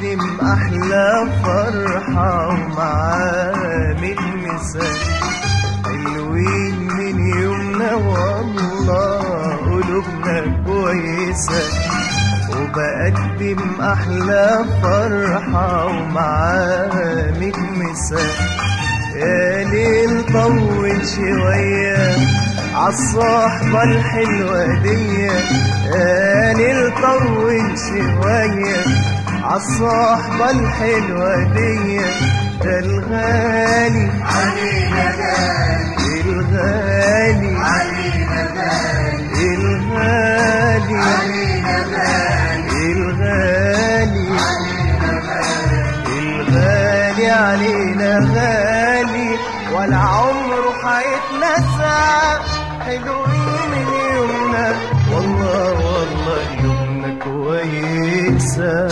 وبقدم أحلى فرحة ومعاه مثال حلوين من يومنا والله قلوبنا كويسة وبقدم أحلى فرحة ومعاه مثال يا ليل طول شوية عالصحبة الحلوة دي يا ليل طول شوية عالصحبة الحلوة دي ده الغالي علينا غالي الغالي علينا غالي الغالي علينا غالي الغالي الغالي علينا غالي ولا عمره هيتنسى حلوين من يومنا والله والله يومنا كويسة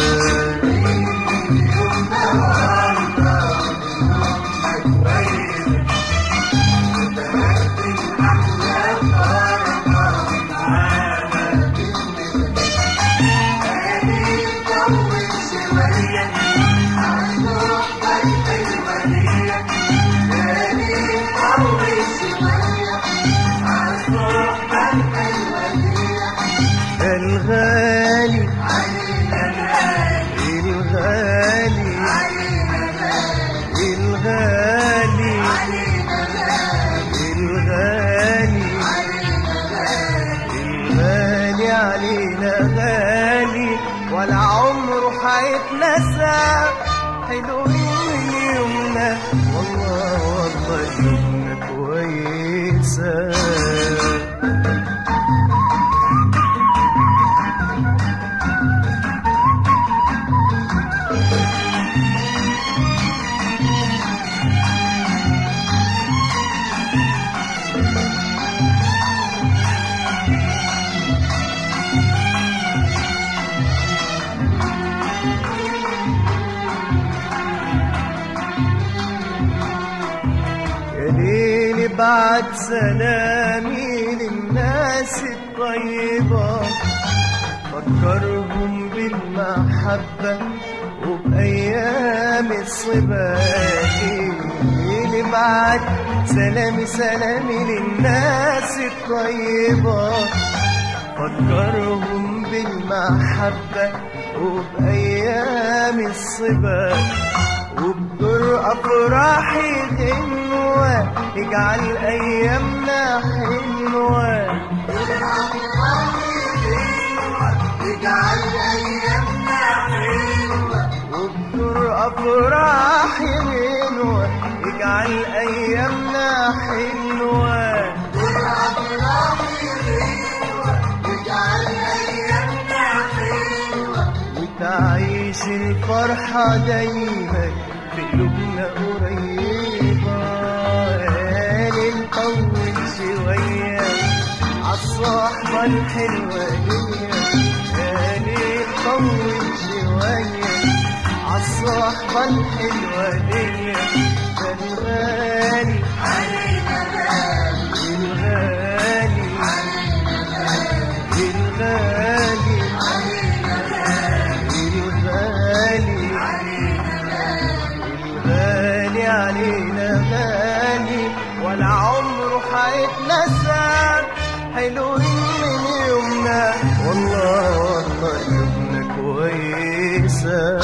الغالي الغالي الغالي الغالي الغالي علينا غالي ولا عمره هيتنسى حلوين من يومنا والله والله يومنا كويسه يا ليل بعد سلامي للناس الطيبة فكرهم بالمحبة وبأيام الصبا ليل بعد سلامي سلامي للناس الطيبة فكرهم بالمحبة وبأيام الصبا وبدور أفراحي غنوة اجعل أيامنا حلوة اجعل ايامنا حلوه وبدور أفراحي غنوة اجعل أيامنا حلوة اجعل ايامنا حلوه وتعيش الفرحة دايما في قلوبنا قريبة قال نطول شوية عالصحبة الحلوة دي قال نطول شوية عالصحبة الحلوة دي ده الغالي علينا غالي الغالي الغالي الغالي الغالي علينا غالي ولا عمره هيتنسى حلوين من يومنا والله والله يومنا كويسة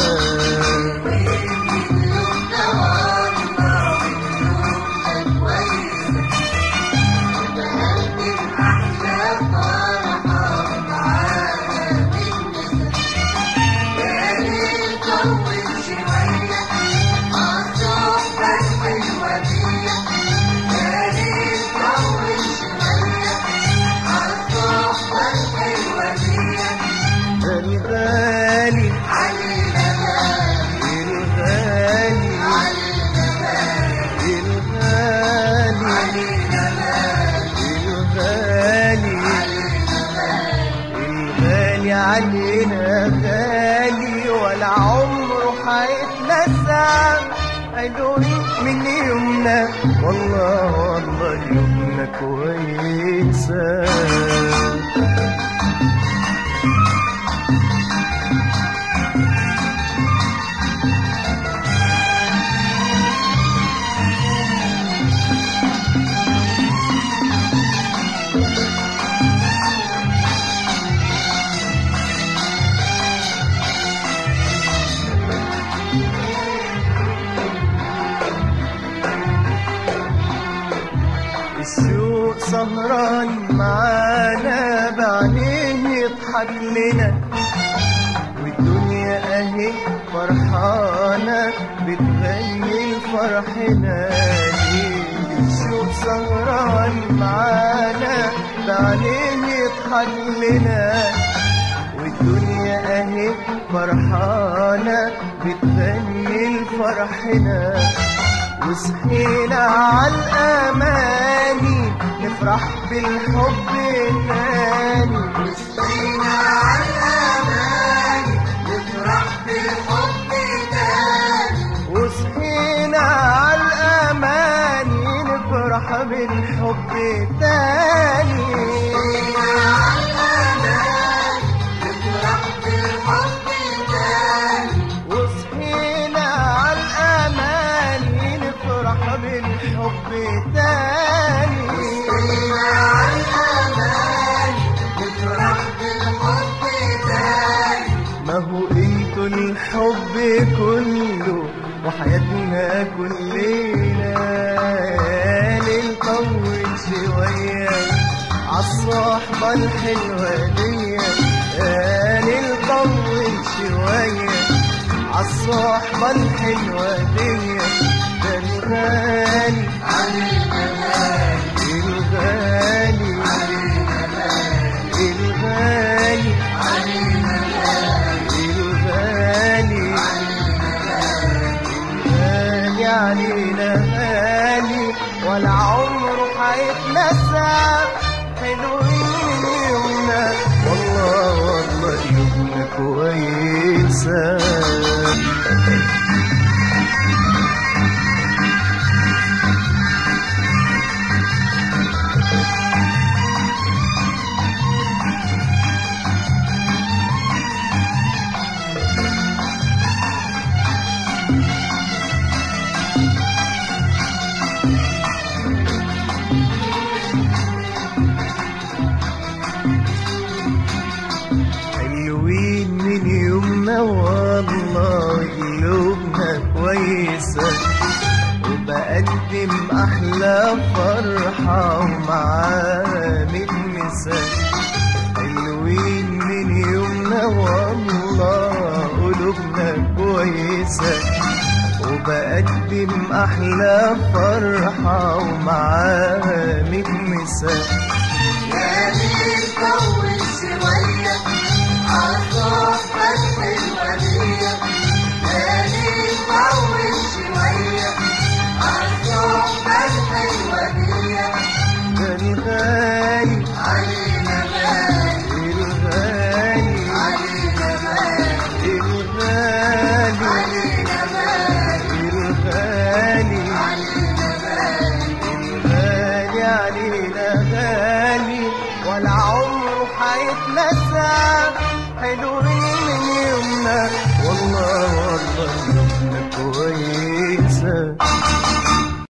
الغالي الغالي الغالي الغالي الغالي علينا غالي ولا عمره هيتنسى حلوين من يومنا والله والله يومنا كويسه الشوق سهران معانا بعينيه يضحك لنا والدنيا اهي فرحانة بتغني لفرحنا ليه الشوق سهران معانا بعينيه يضحك لنا والدنيا اهي فرحانة بتغني لفرحنا وصحينا عالأماني نفرح بالحب تاني وصحينا عالأماني نفرح بالحب تاني وصحينا عالأماني نفرح بالحب تاني وصحينا عالأماني نفرح بالحب تاني ما هو انتوا الحب كله وحياتنا كلنا ليل طول شوية عالصحبة الحلوة دي ليل طول شوية عالصحبة الحلوة دي ده الغالي الغالي الغالي الغالي غالي علينا غالي ولا عمره حيتنسى حلوين من يومنا والله والله يومنا كويسة حلوين من يومنا والله قلوبنا كويسة وبقدم أحلى فرحة ومعاها متمسة حلوين من يومنا والله قلوبنا كويسة وبقدم أحلى فرحة ومعاها متمسة ده الغالي الغالي الغالي الغالي الغالي علينا غالي ولا عمره حيتنسى حلوين من يومنا والله والله يومنا كويسة